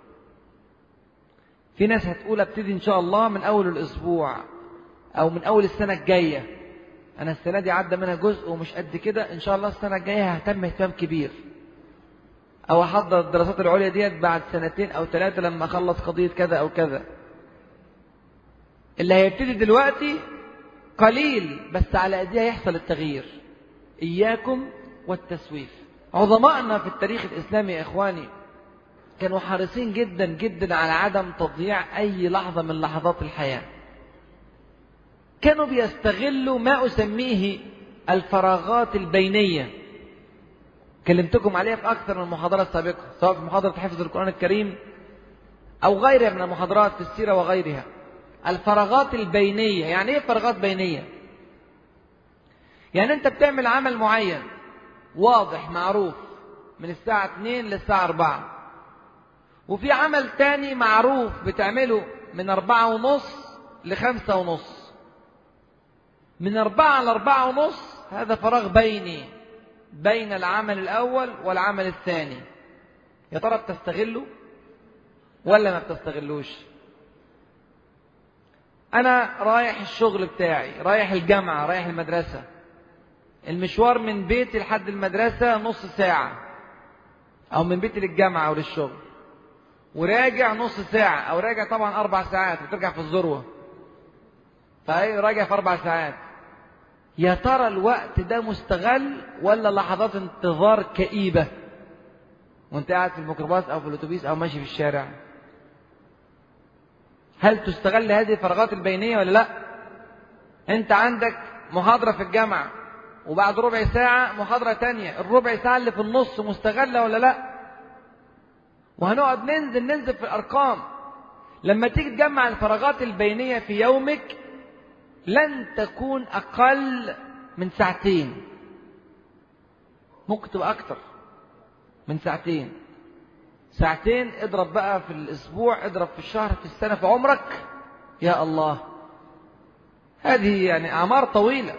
في ناس هتقول ابتدي إن شاء الله من أول الأسبوع أو من أول السنة الجاية أنا السنة دي عدى منها جزء ومش قد كده إن شاء الله السنة الجاية ههتم اهتمام كبير أو أحضر الدراسات العليا ديت بعد سنتين أو ثلاثة لما أخلص قضية كذا أو كذا اللي هيبتدي دلوقتي قليل بس على ايديها يحصل التغيير اياكم والتسويف عظمائنا في التاريخ الاسلامي يا اخواني كانوا حريصين جدا جدا على عدم تضييع اي لحظه من لحظات الحياه كانوا بيستغلوا ما اسميه الفراغات البينيه كلمتكم عليها في اكثر من محاضره سابقه سواء في محاضره حفظ القران الكريم او غيرها من المحاضرات في السيره وغيرها الفراغات البينية يعني ايه فراغات بينية يعني انت بتعمل عمل معين واضح معروف من الساعة 2 للساعة 4 وفي عمل تاني معروف بتعمله من أربعة ونص لخمسة ونص من أربعة لأربعة ونص هذا فراغ بيني بين العمل الأول والعمل الثاني يا ترى بتستغله ولا ما بتستغلوش أنا رايح الشغل بتاعي رايح الجامعة رايح المدرسة المشوار من بيتي لحد المدرسة نص ساعة أو من بيتي للجامعة أو للشغل وراجع نص ساعة أو راجع طبعا أربع ساعات وترجع في الذروة فهي راجع في أربع ساعات يا ترى الوقت ده مستغل ولا لحظات انتظار كئيبة وانت قاعد في الميكروباص أو في الأتوبيس أو ماشي في الشارع هل تستغل هذه الفراغات البينية ولا لا انت عندك محاضرة في الجامعة وبعد ربع ساعة محاضرة تانية الربع ساعة اللي في النص مستغلة ولا لا وهنقعد ننزل ننزل في الأرقام لما تيجي تجمع الفراغات البينية في يومك لن تكون أقل من ساعتين ممكن تبقى أكتر من ساعتين ساعتين اضرب بقى في الأسبوع اضرب في الشهر في السنة في عمرك يا الله هذه يعني أعمار طويلة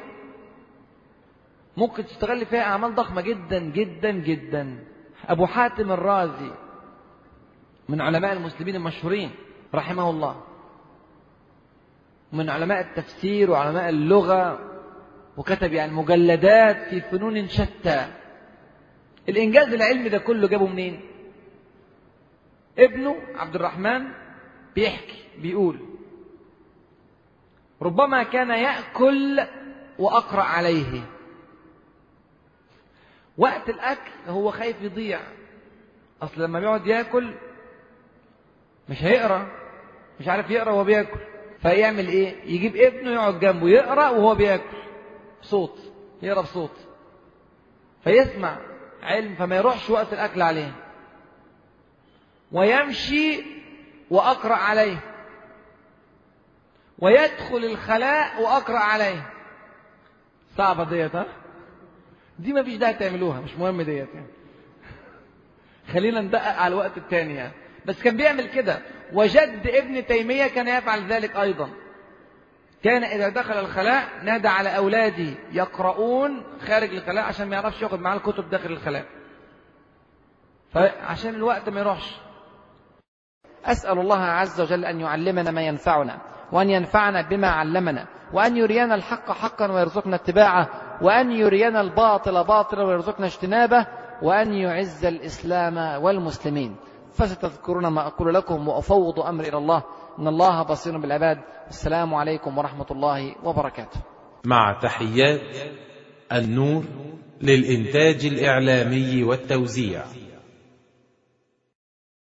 ممكن تستغل فيها أعمال ضخمة جدا جدا جدا أبو حاتم الرازي من علماء المسلمين المشهورين رحمه الله من علماء التفسير وعلماء اللغة وكتب يعني مجلدات في فنون شتى الإنجاز العلمي ده كله جابه منين؟ ابنه عبد الرحمن بيحكي بيقول ربما كان يأكل وأقرأ عليه وقت الأكل هو خايف يضيع أصل لما بيقعد ياكل مش هيقرأ مش عارف يقرأ وهو بياكل فيعمل إيه؟ يجيب ابنه يقعد جنبه يقرأ وهو بياكل بصوت يقرأ بصوت فيسمع علم فما يروحش وقت الأكل عليه ويمشي وأقرأ عليه ويدخل الخلاء وأقرأ عليه صعبة ديت ها دي ما فيش داعي تعملوها مش مهم ديت يعني خلينا ندقق على الوقت التاني يعني بس كان بيعمل كده وجد ابن تيمية كان يفعل ذلك أيضا كان إذا دخل الخلاء نادى على أولاده يقرؤون خارج الخلاء عشان ما يعرفش ياخد معاه الكتب داخل الخلاء فعشان الوقت ما يروحش أسأل الله عز وجل أن يعلمنا ما ينفعنا وأن ينفعنا بما علمنا وأن يرينا الحق حقا ويرزقنا اتباعه وأن يرينا الباطل باطلا ويرزقنا اجتنابه وأن يعز الإسلام والمسلمين فستذكرون ما أقول لكم وأفوض أمري إلى الله إن الله بصير بالعباد السلام عليكم ورحمة الله وبركاته مع تحيات النور للإنتاج الإعلامي والتوزيع